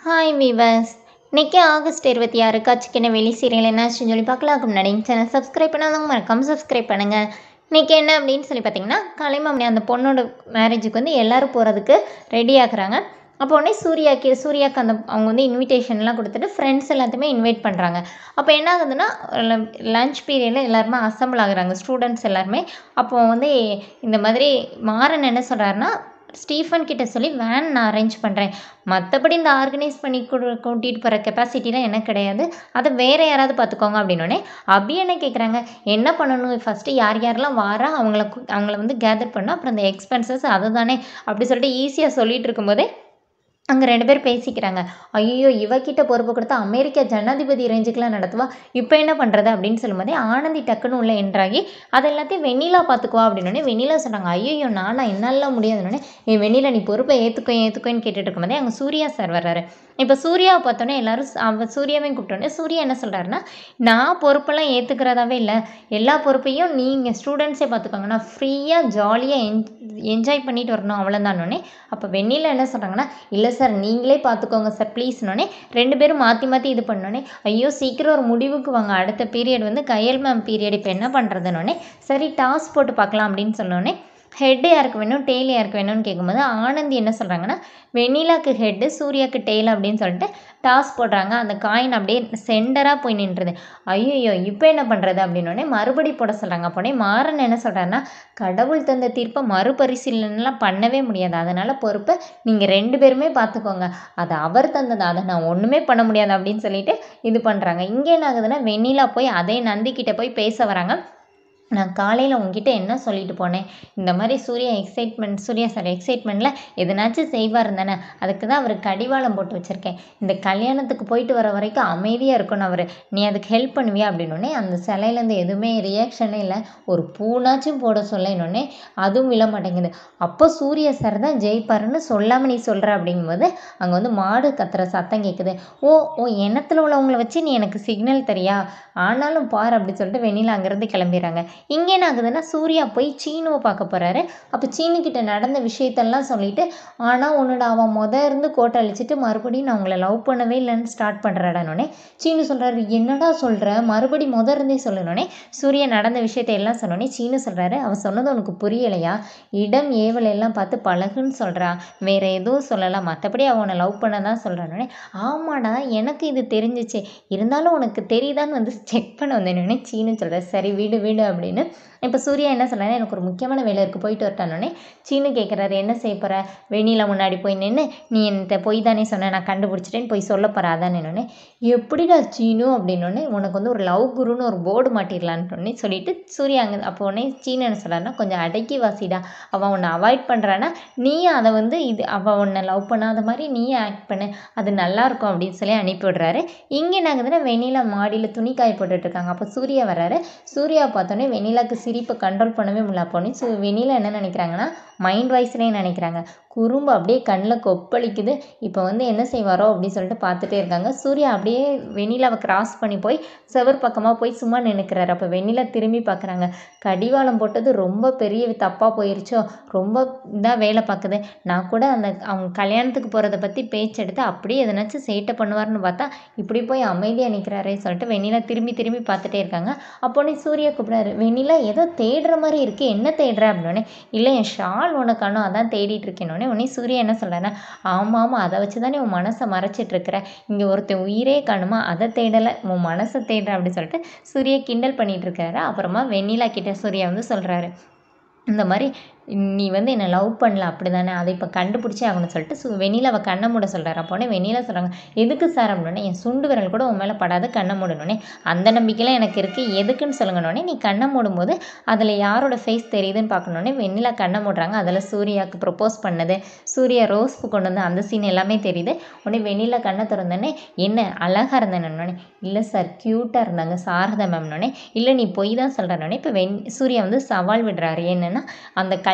hi viewers இன்னைக்கு August இருபத்தி ஆறு காட்சிக்கின வெளி சீரியல் என்னாச்சுன்னு சொல்லி பார்க்கலாம் அதுக்கு முன்னாடி சேனல் சப்ஸ்கிரைப் பண்ணாதவங்க மறக்காம சப்ஸ்கிரைப் பண்ணுங்கள் இன்றைக்கி என்ன அப்படின்னு சொல்லி பார்த்தீங்கன்னா கலைமாமணி அந்த பொண்ணோட மேரேஜுக்கு வந்து எல்லோரும் போகிறதுக்கு ரெடி ஆகுறாங்க அப்போ உடனே சூர்யாக்கு சூர்யாக்கு அந்த அவங்க வந்து இன்விடேஷன்லாம் கொடுத்துட்டு ஃப்ரெண்ட்ஸ் எல்லாத்தையுமே இன்வைட் பண்ணுறாங்க அப்போ என்ன ஆகுதுன்னா லஞ்ச் பீரியடில் எல்லாருமே அசம்பிள் ஆகுறாங்க ஸ்டூடெண்ட்ஸ் எல்லாருமே அப்போ வந்து இந்த மாதிரி மாறன் என்ன சொல்கிறாருன்னா ஸ்டீஃபன் கிட்ட சொல்லி வேன் நான் அரேஞ்ச் பண்ணுறேன் மற்றபடி இந்த ஆர்கனைஸ் பண்ணி கொடு கூட்டிகிட்டு போகிற கெப்பாசிட்டிலாம் எனக்கு கிடையாது அதை வேறு யாராவது பார்த்துக்கோங்க அப்படின்னோடனே அபி என்ன கேட்குறாங்க என்ன பண்ணணும் ஃபஸ்ட்டு யார் யாரெல்லாம் வாரா அவங்கள கு- அவங்கள வந்து கேதர் பண்ணணும் அப்புறம் இந்த எக்ஸ்பென்சஸ் அதை தானே அப்படி சொல்லிட்டு ஈஸியாக சொல்லிட்டு இருக்கும்போதே அங்கே ரெண்டு பேர் பேசிக்கிறாங்க ஐயோ இவகிட்ட பொறுப்பு கொடுத்தா அமெரிக்கா ஜனாதிபதி ரேஞ்சுக்கெலாம் நடத்துவா இப்போ என்ன பண்ணுறது அப்படின்னு சொல்லும்போதே ஆனந்தி டக்குன்னு உள்ள என்ட்ராகி அது எல்லாத்தையும் வெண்ணிலா பார்த்துக்குவா அப்படின்னோடனே வெண்ணிலா சொன்னாங்க ஐயோ நானா என்னாலாம் முடியாதுன்னொடனே என் வெண்ணிலா நீ பொறுப்பை ஏற்றுக்கோ ஏற்றுக்கோன்னு கேட்டுட்டு இருக்கும்போதே அங்கே சூர்யா சார் வர்றாரு இப்போ சூர்யாவை பார்த்தோன்னே எல்லாரும் ச- அவ சூர்யாவையும் கூப்பிட்டோன்னே சூர்யா என்ன சொல்கிறாருன்னா நான் பொறுப்பெல்லாம் ஏற்றுக்கிறதாவே இல்லை எல்லா பொறுப்பையும் நீங்கள் ஸ்டூடெண்ட்ஸே பார்த்துக்கோங்க நான் ஃப்ரீயாக ஜாலியாக என் என்ஜாய் பண்ணிட்டு வரணும் அவ்வளோதானோடனே அப்போ வெண்ணிலா என்ன சொல்கிறாங்கன்னா இல்லை சார் நீங்களே பார்த்துக்கோங்க சார் ப்ளீஸ்னோடனே ரெண்டு பேரும் மாற்றி மாற்றி இது பண்ணோடனே ஐயோ சீக்கிரம் ஒரு முடிவுக்கு வாங்க அடுத்த பீரியட் வந்து கையல் மேம் பீரியட் இப்போ என்ன பண்ணுறதுனோடனே சரி டாஸ் போட்டு பார்க்கலாம் அப்படின்னு சொன்னோடனே ஹெட்டு யாருக்கு வேணும் டெய்ல் யாருக்கு வேணும்னு கேட்கும்போது ஆனந்தி என்ன சொல்கிறாங்கன்னா வெண்ணிலாக்கு ஹெட்டு சூர்யாக்கு டெய்ல் அப்படின்னு சொல்லிட்டு டாஸ் போடுறாங்க அந்த காயின் அப்படியே சென்டராக போய் நின்றுது ஐயோ இப்போ என்ன பண்ணுறது அப்படின்னோடனே மறுபடி போட சொல்கிறாங்க அப்போனே மாறன் என்ன சொல்கிறாருன்னா கடவுள் தந்த தீர்ப்பை மறுபரிசீலனைலாம் பண்ணவே முடியாது அதனால் பொறுப்பை நீங்கள் ரெண்டு பேருமே பார்த்துக்கோங்க அது அவர் தந்தது அதை நான் ஒன்றுமே பண்ண முடியாது அப்படின்னு சொல்லிட்டு இது பண்ணுறாங்க இங்கே என்ன ஆகுதுன்னா வெண்ணிலா போய் அதே நந்திக்கிட்ட போய் பேச வராங்க நான் காலையில் உங்ககிட்ட என்ன சொல்லிட்டு போனேன் இந்த மாதிரி சூர்யா எக்ஸைட்மெண்ட் சூர்யா சார் எக்ஸைட்மெண்ட்டில் எதனாச்சும் செய்வார் தானே அதுக்கு தான் அவருக்கு கடிவாளம் போட்டு வச்சுருக்கேன் இந்த கல்யாணத்துக்கு போயிட்டு வர வரைக்கும் அமைதியாக இருக்கணும் அவர் நீ அதுக்கு ஹெல்ப் பண்ணுவியா அப்படின்னோடனே அந்த சிலையிலேருந்து எதுவுமே ரியாக்ஷனே இல்லை ஒரு பூனாச்சும் போட சொல்லினோடனே அதுவும் விழ மாட்டேங்குது அப்போ சூர்யா சார் தான் ஜெயிப்பாருன்னு சொல்லாமல் நீ சொல்கிற அப்படிங்கும்போது அங்கே வந்து மாடு கத்துற சத்தம் கேட்குது ஓ ஓ எண்ணத்தில் உள்ளவங்கள வச்சு நீ எனக்கு சிக்னல் தரியா ஆனாலும் பார் அப்படின்னு சொல்லிட்டு வெண்ணிலா அங்கேருந்து கிளம்பிடுறாங்க இங்கே என்ன ஆகுதுன்னா சூர்யா போய் சீனுவை பார்க்க போகிறாரு அப்போ சீனு கிட்ட நடந்த விஷயத்தெல்லாம் சொல்லிட்டு ஆனால் உன்னோட அவன் முத இருந்து கோட்டை அழிச்சிட்டு மறுபடியும் நான் உங்களை லவ் பண்ணவே இல்லைன்னு ஸ்டார்ட் பண்ணுறாடானோடனே சீனு சொல்கிறாரு என்னடா சொல்கிற மறுபடி முத இருந்தே சொல்லணுனே சூர்யா நடந்த விஷயத்தை எல்லாம் சொன்னோடனே சீனு சொல்கிறாரு அவன் சொன்னது உனக்கு புரியலையா இடம் ஏவல் எல்லாம் பார்த்து பழகுன்னு சொல்கிறா வேற எதுவும் சொல்லலாம் மற்றபடி அவனை லவ் பண்ண தான் சொல்கிறானே ஆமாடா எனக்கு இது தெரிஞ்சிச்சு இருந்தாலும் உனக்கு தெரியுதான்னு வந்து செக் பண்ண வந்தேனே சீனு சொல்கிறேன் சரி வீடு வீடு அப்படின்னு இப்போ சூர்யா என்ன சொல்கிறாரு எனக்கு ஒரு முக்கியமான வேலை இருக்குது போயிட்டு வரட்டானோடனே சீனு கேட்குறாரு என்ன செய்ய போகிற வெண்ணிலா முன்னாடி போய் நின்று நீ என்கிட்ட போய் தானே சொன்ன நான் கண்டுபிடிச்சிட்டேன்னு போய் சொல்ல போகிற அதான் என்னொன்னே எப்படிடா சீனு அப்படின்னோடனே உனக்கு வந்து ஒரு லவ் குருன்னு ஒரு போர்டு மாட்டிடலான்ட்டு சொல்லிட்டு சூர்யா அங்கே அப்போ உடனே சீனு என்ன சொல்கிறாருன்னா கொஞ்சம் அடக்கி வாசிடா அவன் உன்னை அவாய்ட் பண்ணுறான்னா நீயும் அதை வந்து இது அவள் உன்னை லவ் பண்ணாத மாதிரி நீயும் ஆக்ட் பண்ணு அது நல்லா இருக்கும் அப்படின்னு சொல்லி அனுப்பி விடுறாரு இங்கே நாங்கள் வெண்ணிலா மாடியில் துணி காய போட்டுட்டு இருக்காங்க அப்போ சூர்யா வர்றாரு சூர்யா பார்த்தோன்னே வெண்ணிலாக்கு சிரிப்பை கண்ட்ரோல் பண்ணவே முடியல அப்போனே சு வெண்ணிலா என்ன நினைக்கிறாங்கன்னா மைண்ட் வாய்ஸ்லேயே நினைக்கிறாங்க குறும்பு அப்படியே கண்ணில் கொப்பளிக்குது இப்போ வந்து என்ன செய்வாரோ அப்படின்னு சொல்லிட்டு பார்த்துட்டே இருக்காங்க சூர்யா அப்படியே வெண்ணிலாவை கிராஸ் பண்ணி போய் செவர் பக்கமாக போய் சும்மா நின்னுக்கிறாரு அப்போ வெண்ணிலா திரும்பி பார்க்குறாங்க கடிவாளம் போட்டது ரொம்ப பெரிய தப்பாக போயிருச்சோ ரொம்ப இதாக வேலை பார்க்குது நான் கூட அந்த அவங்க கல்யாணத்துக்கு போகிறத பற்றி பேச்செடுத்து அப்படியே எதனாச்சும் சேட்டை பண்ணுவார்னு பார்த்தா இப்படி போய் அமைதியாக நிற்கிறாரே சொல்லிட்டு வெண்ணிலா திரும்பி திரும்பி பார்த்துட்டே இருக்காங்க அப்போனே சூர்யா கூப்பிடாரு வெண்ணிலா ஏதோ தேடுற மாதிரி இருக்கு என்ன தேடுற அப்படின்னே இல்லை என் ஷால் உனக்கு காணும் அதான் தேடிட்டு இருக்கேனோடனே உடனே சூர்யா என்ன சொல்கிறாருன்னா ஆமாம் ஆமாம் அதை வச்சு தானே உன் மனசை மறைச்சிட்டு இருக்கிற இங்கே ஒருத்தன் உயிரே காணுமா அதை தேடலை உன் மனசை தேடுற அப்படின்னு சொல்லிட்டு சூர்யா கிண்டல் பண்ணிட்டு இருக்காரு அப்புறமா வெண்ணிலா கிட்ட சூர்யா வந்து சொல்கிறாரு இந்த மாதிரி நீ வந்து என்னை லவ் பண்ணல அப்படி தானே அதை இப்போ கண்டுபிடிச்சே ஆகணும்னு சொல்லிட்டு சு வெண்ணிலாவை கண்ணை மூட சொல்கிறாரு அப்போனே வெண்ணிலா சொல்கிறாங்க எதுக்கு சார் அப்படின்னே என் சுண்டு விரல் கூட உன் மேலே படாத கண்ணை மூடணுன்னே அந்த நம்பிக்கைலாம் எனக்கு இருக்குது எதுக்குன்னு சொல்லுங்கன்னொடனே நீ கண்ணை மூடும்போது அதில் யாரோட ஃபேஸ் தெரியுதுன்னு பார்க்கணுன்னே வெண்ணிலா கண்ணை மூடுறாங்க அதில் சூர்யாவுக்கு ப்ரொப்போஸ் பண்ணது சூர்யா ரோஸ் பூ கொண்டு வந்து அந்த சீன் எல்லாமே தெரியுது உடனே வெண்ணிலா கண்ணை திறந்தோடனே என்ன அழகாக இருந்தேன்னொடனே இல்லை சார் க்யூட்டாக இருந்தாங்க சாரதா மேம்னோடனே இல்லை நீ பொய் தான் சொல்கிறனோடனே இப்போ வெண் சூர்யா வந்து சவால் விடுறாரு என்னென்னா அந்த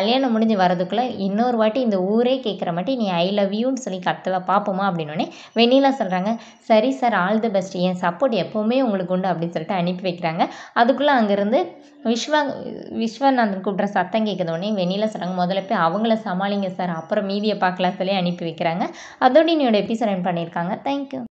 கல்யாணம் முடிஞ்சு வரதுக்குள்ளே இன்னொரு வாட்டி இந்த ஊரே கேட்குற மாட்டி நீ ஐ லவ் யூன்னு சொல்லி கத்துவ பார்ப்போமா அப்படின்னோடனே வெண்ணிலா சொல்கிறாங்க சரி சார் ஆல் தி பெஸ்ட் என் சப்போர்ட் எப்போவுமே உங்களுக்கு உண்டு அப்படின்னு சொல்லிட்டு அனுப்பி வைக்கிறாங்க அதுக்குள்ளே அங்கேருந்து விஸ்வா விஸ்வநாதன் கூப்பிட்ற சத்தம் கேட்குதோடனே வெண்ணிலா சொல்கிறாங்க முதல்ல போய் அவங்கள சமாளிங்க சார் அப்புறம் மீதியை பார்க்கலாம் சொல்லி அனுப்பி வைக்கிறாங்க அதோட என்னோட எபிசோட் என் பண்ணியிருக்காங்க தேங்க்யூ